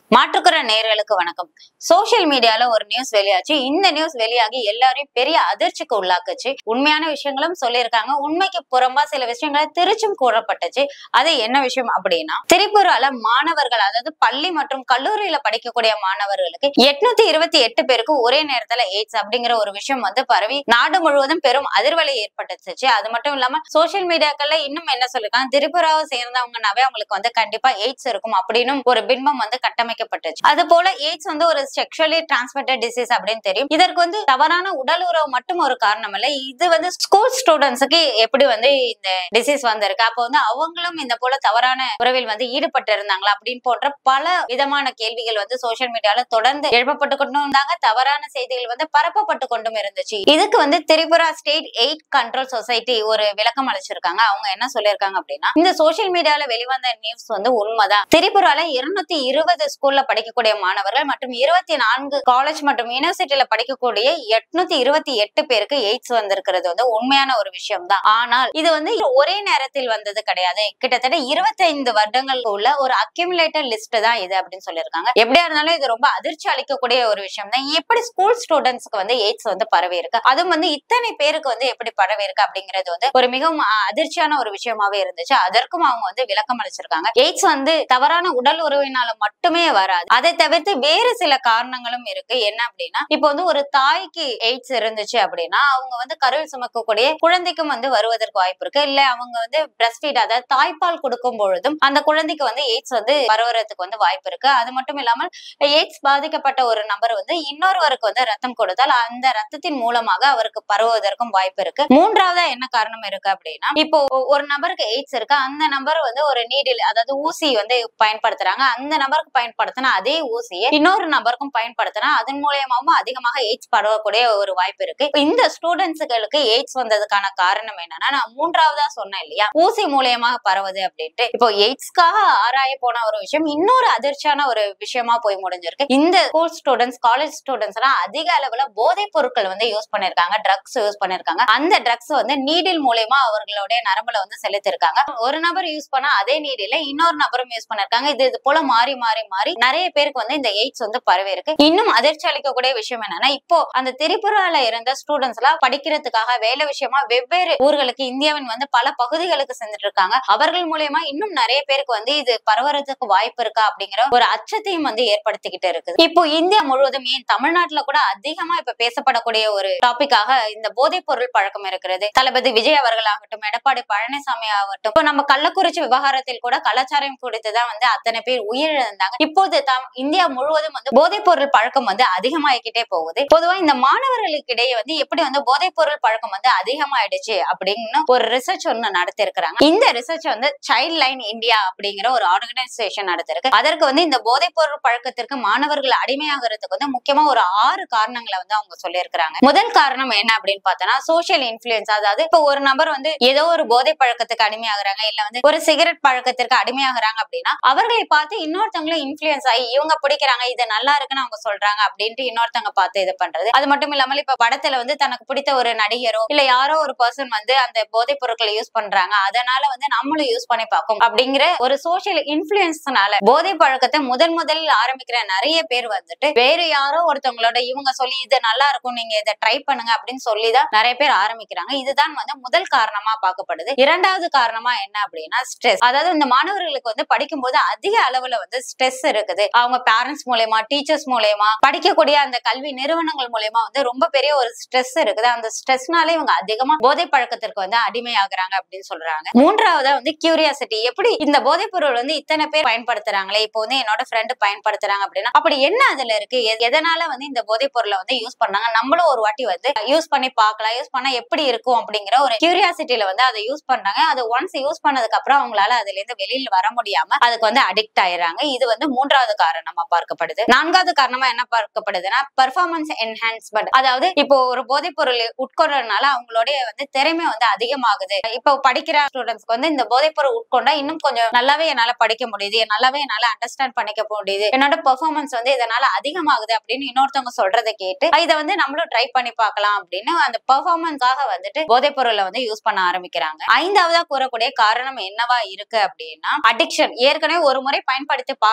மாற்றுக்கிற நேர்களுக்கு வணக்கம் சோஷியல் மீடியால ஒரு நியூஸ் வெளியாச்சு இந்த நியூஸ் வெளியாகி எல்லாரையும் பெரிய அதிர்ச்சிக்கு உள்ளாக்குச்சு உண்மையான விஷயங்களும் சொல்லியிருக்காங்க உண்மைக்கு புறம்பா சில விஷயங்களை திருச்சும் கூறப்பட்டுச்சு அது என்ன விஷயம் அப்படின்னா திரிபுரால மாணவர்கள் அதாவது பள்ளி மற்றும் கல்லூரியில படிக்கக்கூடிய மாணவர்களுக்கு எட்நூத்தி இருபத்தி எட்டு பேருக்கு ஒரே நேரத்துல எய்ட்ஸ் அப்படிங்கிற ஒரு விஷயம் வந்து பரவி நாடு முழுவதும் பெரும் அதிர்வலை ஏற்பட்டுச்சு அது மட்டும் இல்லாம சோஷியல் மீடியாக்கள்ல இன்னும் என்ன சொல்லிருக்காங்க திரிபுராவை சேர்ந்தவங்கனாவே அவங்களுக்கு வந்து கண்டிப்பா எய்ட்ஸ் இருக்கும் அப்படின்னு ஒரு பின்பம் வந்து கட்டமைக்கப்பட்டுச்சு அது போல எய்ட்ஸ் வந்து ஒரு செக்ஷுவலி டிரான்ஸ்மிட்டட் டிசீஸ் அப்படின்னு தெரியும் இதற்கு வந்து தவறான உடல் உறவு மட்டும் ஒரு காரணம் இல்ல இது வந்து ஸ்கூல் ஸ்டூடெண்ட்ஸுக்கு எப்படி வந்து இந்த டிசீஸ் வந்திருக்கு அப்போ வந்து அவங்களும் இந்த போல தவறான உறவில் வந்து ஈடுபட்டு இருந்தாங்களா அப்படின்னு போன்ற பல விதமான கேள்விகள் வந்து சோஷியல் மீடியால தொடர்ந்து எழுப்பப்பட்டு கொண்டும் இருந்தாங்க தவறான செய்திகள் வந்து பரப்பப்பட்டு கொண்டும் இருந்துச்சு இதுக்கு வந்து Tripura state AIDS control society ஒரு விளக்கம் அளிச்சிருக்காங்க அவங்க என்ன சொல்லியிருக்காங்க அப்படின்னா இந்த சோஷியல் மீடியால வெளிவந்த நியூஸ் வந்து உண்மைதான் திரிபுரால இருநூத்தி இருபது ஸ்கூல்ல படிக்கக்கூடிய மாணவர்கள் மற்றும் இருபத்தி நான்கு காலேஜ் மற்றும் யூனிவர்சிட்டியில படிக்கக்கூடிய எட்நூத்தி இருபத்தி எட்டு பேருக்கு எய்ட்ஸ் வந்திருக்கிறது வந்து உண்மையான ஒரு விஷயம் தான் ஆனால் இது வந்து ஒரே நேரத்தில் வந்தது கிடையாது கிட்டத்தட்ட இருபத்தைந்து வருடங்களுக்கு உள்ள ஒரு அக்யூமுலேட்டட் லிஸ்ட் தான் இது அப்படின்னு சொல்லியிருக்காங்க எப்படியா இருந்தாலும் இது ரொம்ப அதிர்ச்சி அளிக்கக்கூடிய ஒரு விஷயம் தான் எப்படி ஸ்கூல் ஸ்டூடெண்ட்ஸ்க்கு வந்து எய்ட்ஸ் வந்து பரவி இருக்கு அதுவும் வந்து இத்தனை பேருக்கு வந்து எப்படி பரவி இருக்கு அப்படிங்கிறது வந்து ஒரு மிகவும் அஹ், அதிர்ச்சியான ஒரு விஷயமாவே இருந்துச்சு அதற்கும் அவங்க வந்து விளக்கம் அளிச்சிருக்காங்க எய்ட்ஸ் வந்து தவறான உடல் உறவினால மட்டுமே வராது அதை தவிர்த்து வேறு சில காரணங்களும் இருக்கு என்ன அப்படின்னா இப்போ வந்து ஒரு தாய்க்கு எய்ட்ஸ் இருந்துச்சு அப்படின்னா அவங்க வந்து கருவில் சுமக்கக்கூடிய குழந்தைக்கும் வந்து வருவதற்கு வாய்ப்பு இருக்கு இல்ல அவங்க வந்து பிரஸ்ட் ஃபீட் அதாவது தாய்ப்பால் கொடுக்கும் பொழுதும் அந்த குழந்தைக்கு வந்து எய்ட்ஸ் வந்து பரவுறதுக்கு வந்து வாய்ப்பு இருக்கு அது மட்டும் இல்லாமல் எய்ட்ஸ் பாதிக்கப்பட்ட ஒரு நபர் வந்து இன்னொருவருக்கு வந்து ரத்தம் கொடுத்தால் அந்த ரத்தத்தின் மூலமாக அவருக்கு பரவுவதற்கும் வாய்ப்பு இருக்கு மூன்றாவதா என்ன காரணம் இருக்கு அப்படின்னா இப்போ ஒரு நபருக்கு எய்ட்ஸ் இருக்கு அந்த நபர் வந்து ஒரு நீடில் அதாவது ஊசி வந்து பயன்படுத்துறாங்க அந்த நபருக்கு பயன்படுத்தின அதே ஊசியை இன்னொரு நபருக்கும் பயன்படுத்தினா அதன் மூலியமாவும் அதிகமாக எய்ட்ஸ் பரவக்கூடிய ஒரு வாய்ப்பு இருக்கு இப்ப இந்த ஸ்டூடெண்ட்ஸுகளுக்கு எய்ட்ஸ் வந்ததுக்கான காரணம் என்னன்னா நான் மூன்றாவதா சொன்னேன் இல்லையா ஊசி மூலியமாக பரவுது அப்படின்ட்டு இப்போ எய்ட்ஸ்க்காக ஆராய போன ஒரு விஷயம் இன்னொரு அதிர்ச்சியான ஒரு விஷயமா போய் முடிஞ்சிருக்கு இந்த ஸ்கூல் ஸ்டூடெண்ட்ஸ் காலேஜ் ஸ்டூடெண்ட்ஸ் எல்லாம் அதிக அளவுல போதைப் பொருட்கள் வந்து யூஸ் பண்ணிருக்காங்க ட்ரக்ஸ் யூஸ் பண்ணிருக்காங்க அந்த ட்ரக்ஸ் வந்து நீடில் மூலியமா அவர்களுடைய நரம்புல வந்து செலுத்திருக்காங்க ஒரு நபர் யூஸ் பண்ணா அதே நீடில இன்னொரு நபரும் யூஸ் பண்ணிருக்காங்க இது இது போல மாறி மாறி மாறி நிறைய பேருக்கு வந்து இந்த எய்ட்ஸ் வந்து பரவி இருக்கு இன்னும் அதிர்ச்சி அளிக்கக்கூடிய விஷயம் என்னன்னா இப்போ அந்த திரிபுரால இருந்த ஸ்டூடெண்ட்ஸ் எல்லாம் படிக்கிறதுக்காக வேலை விஷயமா வெவ்வேறு ஊர்களுக்கு இந்தியாவின் வந்து பல பகுதிகளுக்கு சென்றுட்டு இருக்காங்க அவர்கள் மூலியமா இன்னும் நிறைய பேருக்கு வந்து இது பரவறதுக்கு வாய்ப்பு இருக்கா அப்படிங்கிற ஒரு அச்சத்தையும் வந்து ஏற்படுத்திக்கிட்டு இருக்குது இப்போ இந்தியா முழுவதும் ஏன் தமிழ்நாட்டுல கூட அதிகமா இப்ப பேசப்படக்கூடிய ஒரு டாபிக்காக இந்த போதைப் பொருள் பழக்கம் இருக்கிறது தளபதி விஜய் அவர்கள் ஆகட்டும் எடப்பாடி பழனிசாமி ஆகட்டும் இப்போ நம்ம கள்ளக்குறிச்சி விவகாரத்தில் கூட கலாச்சாரம் குறித்து தான் வந்து அத்தனை பேர் உயிரிழந்தாங்க இப்போது தம்- இந்தியா முழுவதும் வந்து போதைப் பொருள் பழக்கம் வந்து அதிகமாகிக்கிட்டே போகுது பொதுவா இந்த மாணவர்களுக்கு இடையே வந்து எப்படி வந்து போதைப் பொருள் பழக்கம் வந்து அதிகமாயிடுச்சு அப்படின்னு ஒரு ரிசர்ச் ஒண்ணு நடத்திருக்கிறாங்க இந்த ரிசர்ச் வந்து சைல்ட் லைன் இந்தியா அப்படிங்கிற ஒரு ஆர்கனைசேஷன் நடத்திருக்கு அதற்கு வந்து இந்த போதைப் பொருள் பழக்கத்திற்கு மாணவர்கள் அடிமையாகிறதுக்கு வந்து முக்கியமா ஒரு ஆறு காரணங்களை வந்து அவங்க சொல்லியிருக்கிறாங்க முதல் காரணம் என்ன அப்படின்னு பார்த்தோம்னா சோஷியல் இன்ஃபுளுன்ஸ் அதாவது இப்போ ஒரு நபர் வந்து ஏதோ ஒரு போதை பழக்கத்துக்கு அடிமையாகிறாங்க இல்ல வந்து ஒரு சிகரெட் பழக்கத்திற்கு அடிமையாகிறாங்க அப்படின்னா அவர்களை பார்த்து இன்னொருத்தவங்களும் இன்ஃபுளுன்ஸ் ஆகி இவங்க பிடிக்கிறாங்க இது நல்லா இருக்குன்னு அவங்க சொல்றாங்க அப்படின்ட்டு இன்னொருத்தவங்க பார்த்து இது பண்றது அது மட்டும் இல்லாமல் இப்ப படத்துல வந்து தனக்கு பிடித்த ஒரு நடிகரோ இல்ல யாரோ ஒரு பர்சன் வந்து அந்த போதைப் பொருட்களை யூஸ் பண்றாங்க அதனால வந்து நம்மளும் யூஸ் பண்ணி பார்க்கும் அப்படிங்கிற ஒரு சோஷியல் இன்ஃபுளுன்ஸ்னால போதை பழக்கத்தை முதன் முதலில் ஆரம்பிக்கிற நிறைய பேர் வந்துட்டு வேற யாரோ ஒருத்தவங்களோட இவங்க சொல்லி இது நல்லா இருக்கும் நீங்க இதை ட்ரை பண்ணுங்க அப்படின்னு சொல்லிதான் நிறைய பேர் ஆரம்பிக்கிறாங்க இதுதான் வந்து முதல் காரணமா பார்க்கப்படுது இரண்டாவது காரணமா என்ன அப்படின்னா ஸ்ட்ரெஸ் அதாவது இந்த மாணவர்களுக்கு வந்து படிக்கும்போது அதிக அளவுல வந்து ஸ்ட்ரெஸ் இருக்குது அவங்க பேரண்ட்ஸ் மூலயமா டீச்சர்ஸ் மூலயமா படிக்கக்கூடிய அந்த கல்வி நிறுவனங்கள் மூலயமா வந்து ரொம்ப பெரிய ஒரு ஸ்ட்ரெஸ் இருக்குது அந்த ஸ்ட்ரெஸ்னாலே இவங்க அதிகமா போதை பழக்கத்திற்கு வந்து அடிமையாகுறாங்க அப்படின்னு சொல்றாங்க மூன்றாவதா வந்து கியூரியாசிட்டி எப்படி இந்த போதைப் பொருள் வந்து இத்தனை பேர் பயன்படுத்துறாங்களே இப்போ வந்து என்னோட ஃப்ரெண்டு பயன்படுத்துறாங்க அப்படின்னா அப்படி என்ன அதுல இருக்கு எ- எதனால வந்து இந்த போதைப் பொருளை வந்து யூஸ் பண்ணாங்க நம்மளும் ஒரு வாட்டி வந்து யூஸ் பண்ணி பார்க்கலாம் யூஸ் பண்ணா எப்படி இருக்கும் அப்படிங்கிற ஒரு கியூரியாசிட்டியில வந்து அதை யூஸ் பண்றாங்க அது ஒன்ஸ் யூஸ் பண்ணதுக்கு அப்புறம் அவங்களால அதுல இருந்து வெளியில வர முடியாம அதுக்கு வந்து அடிக்ட் ஆயிடுறாங்க இது வந்து மூன்றாவது காரணமா பார்க்கப்படுது நான்காவது காரணமா என்ன பார்க்கப்படுதுன்னா பெர்ஃபார்மன்ஸ் என்ஹான்ஸ்மெண்ட் அதாவது இப்போ ஒரு போதைப் பொருள் உட்கொள்றதுனால அவங்களுடைய வந்து திறமை வந்து அதிகமாகுது இப்போ படிக்கிற ஸ்டூடெண்ட்ஸ்க்கு வந்து இந்த போதைப் பொருள் உட்கொண்டா இன்னும் கொஞ்சம் நல்லாவே என்னால படிக்க முடியுது நல்லாவே என்னால அண்டர்ஸ்டாண்ட் பண்ணிக்க முடியுது என்னோட பெர்ஃபார்மன்ஸ் வந்து இதனால அதிகமாகுது அப்படின்னு இன்னொருத்தவங்க சொல்றதை கேட்டு இதை வந்து நம்மளும் ட்ரை பண்ணி பார்க்கலாம் அப்படின்னு அந்த பெர்ஃபார்மன்ஸ்க்காக வந்துட்டு போதைப் பொருளை வந்து யூஸ் பண்ண ஆரம்பிக்கிறாங்க ஐந்தாவதா கூறக்கூடிய காரணம் என்னவா இருக்கு அப்படின்னா அடிக்ஷன் ஏற்கனவே ஒரு முறை பயன்படுத்தி பார்க்கலாம்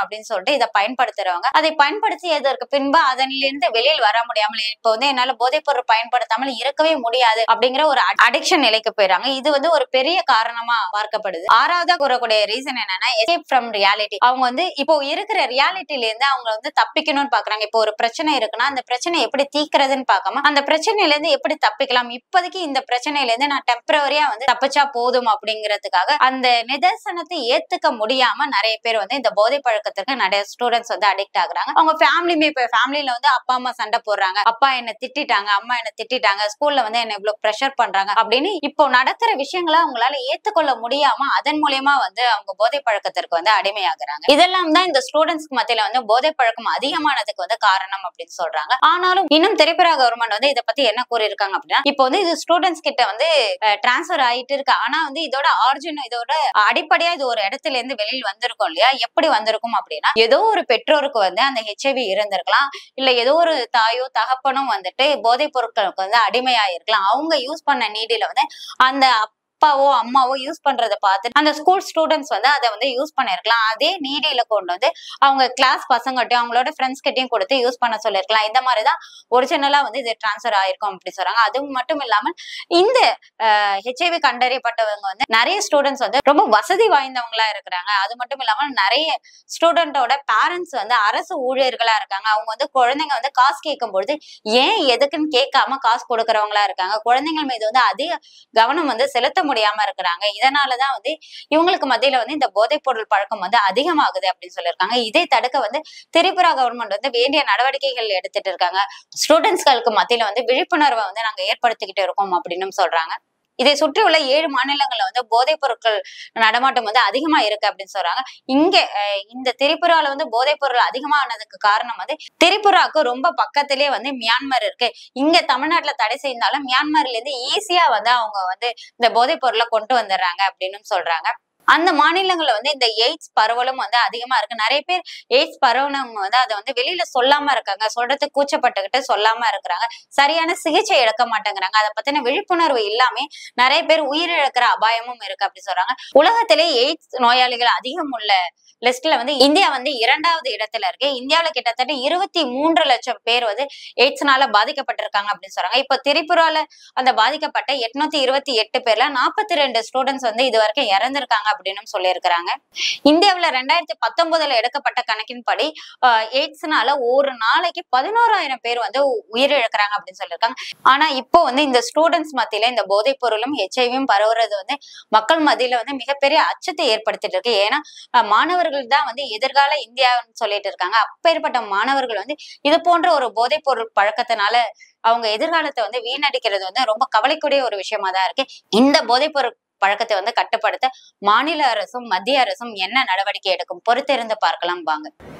அப்படின்னு சொல்லிட்டு இதை பயன்படுத்துறவங்க அதை பயன்படுத்தியதற்கு பின்பு அதனிலிருந்து வெளியில் வர முடியாமல் இப்போ வந்து என்னால போதைப் பொருள் பயன்படுத்தாமல் இருக்கவே முடியாது அப்படிங்கிற ஒரு அடிக்ஷன் நிலைக்கு போயிறாங்க இது வந்து ஒரு பெரிய காரணமா பார்க்கப்படுது ஆறாவதா கூறக்கூடிய ரீசன் என்னன்னா எஸ்கேப் ஃப்ரம் ரியாலிட்டி அவங்க வந்து இப்போ இருக்கிற ரியாலிட்டில இருந்து அவங்க வந்து தப்பிக்கணும்னு பாக்குறாங்க இப்போ ஒரு பிரச்சனை இருக்குன்னா அந்த பிரச்சனை எப்படி தீக்கிறதுன்னு பார்க்காம அந்த பிரச்சனையில இருந்து எப்படி தப்பிக்கலாம் இப்போதைக்கு இந்த பிரச்சனையில இருந்து நான் டெம்பரவரியா வந்து தப்பிச்சா போதும் அப்படிங்கிறதுக்காக அந்த நிதர்சனத்தை ஏத்துக்க முடியாம நிறைய பேர் வந்து இந்த போதை பழக்கத்திற்கு நிறைய ஸ்டூடெண்ட்ஸ் வந்து அடிக்ட் ஆகுறாங்க அவங்க ஃபேமிலியுமே இப்போ ஃபேமிலியில வந்து அப்பா அம்மா சண்டை போடுறாங்க அப்பா என்ன திட்டிட்டாங்க அம்மா என்ன திட்டிட்டாங்க ஸ்கூல்ல வந்து என்ன இவ்வளவு ப்ரெஷர் பண்றாங்க அப்படின்னு இப்போ நடக்கிற விஷயங்களை அவங்களால ஏத்துக்கொள்ள முடியாம அதன் மூலியமா வந்து அவங்க போதை பழக்கத்திற்கு வந்து அடிமையாகுறாங்க இதெல்லாம் தான் இந்த ஸ்டூடெண்ட்ஸ்க்கு மத்தியில வந்து போதை பழக்கம் அதிகமானதுக்கு வந்து காரணம் அப்படின்னு சொல்றாங்க ஆனாலும் இன்னும் திரிபுரா கவர்மெண்ட் வந்து இதை பத்தி என்ன கூறியிருக்காங்க அப்படின்னா இப்போ வந்து இது ஸ்டூடெண்ட்ஸ் கிட்ட வந்து டிரான்ஸ்ஃபர் ஆயிட்டு இருக்கு ஆனா வந்து இதோட ஆரிஜின் இதோட அடிப்படையா இது ஒரு இடத்துல இருந்து வெளியில் வந்திருக்கும் இல்லையா எப்படி வந்திருக்கும் அப்படின்னா ஏதோ ஒரு பெற்றோருக்கு வந்து அந்த ஹெச்ஐவி இருந்திருக்கலாம் இல்ல ஏதோ ஒரு தாயோ தகப்பனும் வந்துட்டு போதைப் பொருட்களுக்கு வந்து அடிமையாயிருக்கலாம் அவங்க யூஸ் பண்ண நீடில வந்து அந்த அப்பாவோ அம்மாவோ யூஸ் பண்றதை பார்த்து அந்த ஸ்கூல் ஸ்டூடெண்ட்ஸ் வந்து அதை வந்து யூஸ் பண்ணிருக்கலாம் அதே நீடியில கொண்டு வந்து அவங்க கிளாஸ் பசங்கட்டையும் அவங்களோட ஃப்ரெண்ட்ஸ் கிட்டயும் கொடுத்து யூஸ் பண்ண சொல்லிருக்கலாம் இந்த மாதிரிதான் ஒரிஜினலா வந்து இது டிரான்ஸ்ஃபர் ஆயிருக்கும் அப்படி சொல்றாங்க அது மட்டும் இல்லாமல் இந்த ஹெச்ஐவி கண்டறியப்பட்டவங்க வந்து நிறைய ஸ்டூடெண்ட்ஸ் வந்து ரொம்ப வசதி வாய்ந்தவங்களா இருக்கிறாங்க அது மட்டும் இல்லாமல் நிறைய ஸ்டூடெண்டோட பேரண்ட்ஸ் வந்து அரசு ஊழியர்களா இருக்காங்க அவங்க வந்து குழந்தைங்க வந்து காசு கேட்கும் பொழுது ஏன் எதுக்குன்னு கேட்காம காசு கொடுக்கறவங்களா இருக்காங்க குழந்தைகள் மீது வந்து அதிக கவனம் வந்து செலுத்த முடியாம இருக்கிறாங்க இதனாலதான் வந்து இவங்களுக்கு மத்தியில வந்து இந்த போதைப் பொருள் பழக்கம் வந்து அதிகமாகுது அப்படின்னு சொல்லியிருக்காங்க இதை தடுக்க வந்து திரிபுரா கவர்மெண்ட் வந்து வேண்டிய நடவடிக்கைகள் எடுத்துட்டு இருக்காங்க ஸ்டூடெண்ட்ஸ்களுக்கு மத்தியில வந்து விழிப்புணர்வை வந்து நாங்க ஏற்படுத்திக்கிட்டு இருக்கோம் அப்படின்னு சொல்றாங்க இதை சுற்றி உள்ள ஏழு மாநிலங்கள்ல வந்து போதைப் பொருட்கள் நடமாட்டம் வந்து அதிகமா இருக்கு அப்படின்னு சொல்றாங்க இங்க அஹ், இந்த திரிபுரால வந்து போதைப் பொருள் அதிகமானதுக்கு காரணம் வந்து திரிபுராக்கு ரொம்ப பக்கத்திலேயே வந்து மியான்மர் இருக்கு இங்க தமிழ்நாட்டுல தடை செய்தாலும் மியான்மர்ல இருந்து ஈஸியா வந்து அவங்க வந்து இந்த போதைப் பொருளை கொண்டு வந்துடுறாங்க அப்படின்னு சொல்றாங்க அந்த மாநிலங்கள்ல வந்து இந்த எய்ட்ஸ் பரவலும் வந்து அதிகமா இருக்கு நிறைய பேர் எய்ட்ஸ் பரவனவங்க வந்து அதை வந்து வெளியில சொல்லாம இருக்காங்க சொல்றதுக்கு கூச்சப்பட்டுக்கிட்டு சொல்லாம இருக்கிறாங்க சரியான சிகிச்சை எடுக்க மாட்டேங்கிறாங்க அதை பத்தின விழிப்புணர்வு இல்லாம நிறைய பேர் உயிரிழக்கிற அபாயமும் இருக்கு அப்படி சொல்றாங்க உலகத்திலே எய்ட்ஸ் நோயாளிகள் அதிகம் உள்ள லிஸ்ட்ல வந்து இந்தியா வந்து இரண்டாவது இடத்துல இருக்கு இந்தியாவுல கிட்டத்தட்ட இருபத்தி மூன்று லட்சம் பேர் வந்து எய்ட்ஸ்னால பாதிக்கப்பட்டிருக்காங்க அப்படின்னு சொல்றாங்க இப்போ திரிபுரால அந்த பாதிக்கப்பட்ட எட்நூத்தி இருபத்தி எட்டு பேர்ல நாற்பத்தி ரெண்டு ஸ்டூடெண்ட்ஸ் வந்து இது வரைக்கும் இறந்திருக்காங்க அப்படின்னு சொல்லியிருக்கிறாங்க இந்தியாவுல ரெண்டாயிரத்தி பத்தொன்பதுல எடுக்கப்பட்ட கணக்கின்படி ஆஹ், எய்ட்ஸ்னால ஒரு நாளைக்கு பதினோராயிரம் பேர் வந்து உயிரிழக்கிறாங்க அப்படின்னு சொல்லியிருக்காங்க ஆனா இப்போ வந்து இந்த ஸ்டூடெண்ட்ஸ் மத்தியில இந்த போதைப் பொருளும் ஹெச்ஐவியும் பரவுறது வந்து மக்கள் மத்தியில வந்து மிகப்பெரிய அச்சத்தை ஏற்படுத்திட்டு இருக்கு ஏன்னா ஆஹ், மாணவர்கள் தான் வந்து எதிர்கால இந்தியான்னு சொல்லிட்டு இருக்காங்க அப்பேற்பட்ட மாணவர்கள் வந்து இது போன்ற ஒரு போதைப் பொருள் பழக்கத்தினால அவங்க எதிர்காலத்தை வந்து வீணடிக்கிறது வந்து ரொம்ப கவலைக்குரிய ஒரு விஷயமா தான் இருக்கு இந்த போதைப் பொருள் பழக்கத்தை வந்து கட்டுப்படுத்த மாநில அரசும் மத்திய அரசும் என்ன நடவடிக்கை எடுக்கும் பொறுத்திருந்து பார்க்கலாம் வாங்க